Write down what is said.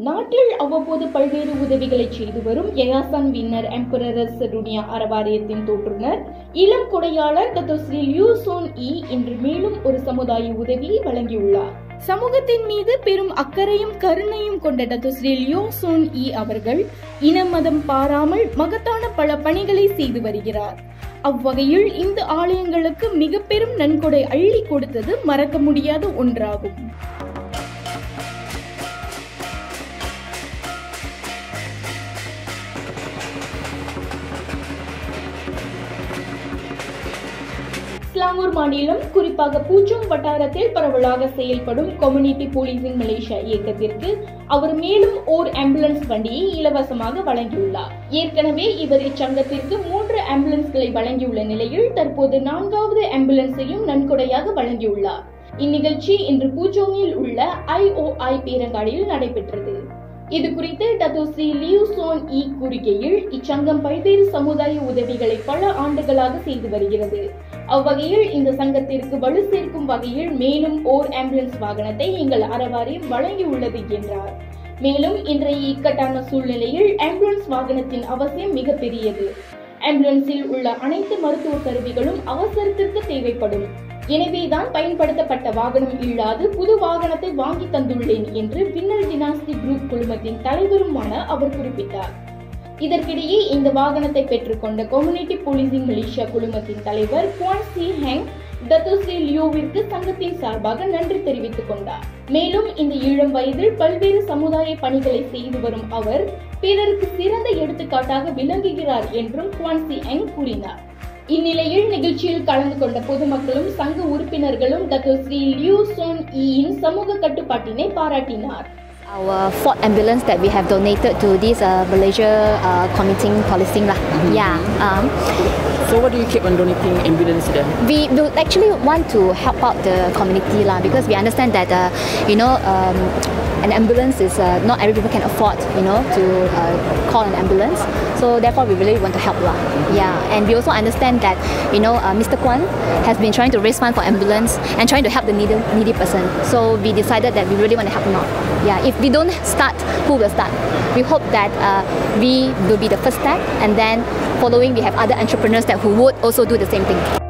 நாட்டில் அவ்வப்போது பல்வேறு உதவிகளை செய்து வரும் யயாசன் வின்னர் எம்பரரஸ் ருனியா அறவாரியத்தின் தோற்றுனர் இளம் கொடையாளர் தத்தோஸ்ரீ லியூ சோன் இ இன்று மேலும் ஒரு சமுதாய உதவியை வழங்கியுள்ளார் சமூகத்தின் மீது பெரும் அக்கறையும் கருணையும் கொண்ட டத்துஸ்ரீ லியோ சோன் இ அவர்கள் இன மதம் பாராமல் மகத்தான பல பணிகளை செய்து வருகிறார் அவ்வகையில் இந்த ஆலயங்களுக்கு மிக பெரும் நன்கொடை அள்ளி கொடுத்தது மறக்க முடியாத ஒன்றாகும் ஸ்லாங்கூர் மாநிலம் குறிப்பாக பூச்சோங் வட்டாரத்தில் பரவலாக செயல்படும் கம்யூனிட்டி போலீசிங் மலேசியா இயக்கத்திற்கு அவர் மேலும் ஓர் ஆம்புலன்ஸ் வண்டியை இலவசமாக வழங்கியுள்ளார் ஏற்கனவே இவர் இச்சங்கத்திற்கு மூன்று ஆம்புலன்ஸ்களை வழங்கியுள்ள நிலையில் தற்போது நான்காவது ஆம்புலன்ஸையும் நன்கொடையாக வழங்கியுள்ளார் இந்நிகழ்ச்சி இன்று பூச்சோங்கில் உள்ள ஐஓஐ பேரங்காடியில் நடைபெற்றது இது குறித்து டத்தோஸ்ரீ லியூ சோன் இ கூறுகையில் இச்சங்கம் பல்வேறு சமுதாய உதவிகளை பல ஆண்டுகளாக செய்து வருகிறது அவ்வகையில் இந்த சங்கத்திற்கு வலு சேர்க்கும் வகையில் மேலும் ஓர் ஆம்புலன்ஸ் வாகனத்தை எங்கள் அறவாரியம் வழங்கியுள்ளது என்றார் மேலும் இன்றைய இக்கட்டான சூழ்நிலையில் ஆம்புலன்ஸ் வாகனத்தின் அவசியம் மிகப்பெரியது ஆம்புலன்ஸில் உள்ள அனைத்து மருத்துவ கருவிகளும் அவசரத்திற்கு தேவைப்படும் எனவேதான் பயன்படுத்தப்பட்ட வாகனம் இல்லாது புது வாகனத்தை வாங்கி தந்துள்ளேன் என்று வின்னல் டினாஸ்டி குரூப் குழுமத்தின் தலைவருமான அவர் குறிப்பிட்டார் இதற்கிடையே இந்த வாகனத்தை பெற்றுக்கொண்ட கம்யூனிட்டி போலீசிங் மலேசியா குழுமத்தின் தலைவர் குவான் சி ஹெங் தத்துஸ்ரீ லியோவிற்கு சங்கத்தின் சார்பாக நன்றி தெரிவித்துக் கொண்டார் மேலும் இந்த இளம் வயதில் பல்வேறு சமுதாய பணிகளை செய்து வரும் அவர் பிறருக்கு சிறந்த எடுத்துக்காட்டாக விளங்குகிறார் என்றும் குவான் சி ஹெங் கூறினார் இந்நிலையில் நிகழ்ச்சியில் கலந்து கொண்ட பொதுமக்களும் சங்க உறுப்பினர்களும் டாக்டர் ஸ்ரீ லியூ சோன் ஈயின் சமூக கட்டுப்பாட்டினை பாராட்டினார் Our Ford ambulance that we have donated to this uh, Malaysia uh, committing policing lah. Yeah. Um, So what do you keep on donating ambulance then? we would actually want to help out the community lah because we understand that uh, you know um, an ambulance is uh, not every people can afford you know to uh, call an ambulance. So therefore we really want to help lah. Yeah. And we also understand that you know uh, Mr. Kwan has been trying to raise fund for ambulance and trying to help the needy, needy person. So we decided that we really want to help him out. Yeah. If we don't start, who will start? We hope that uh, we will be the first step and then following we have other entrepreneurs that who would also do the same thing.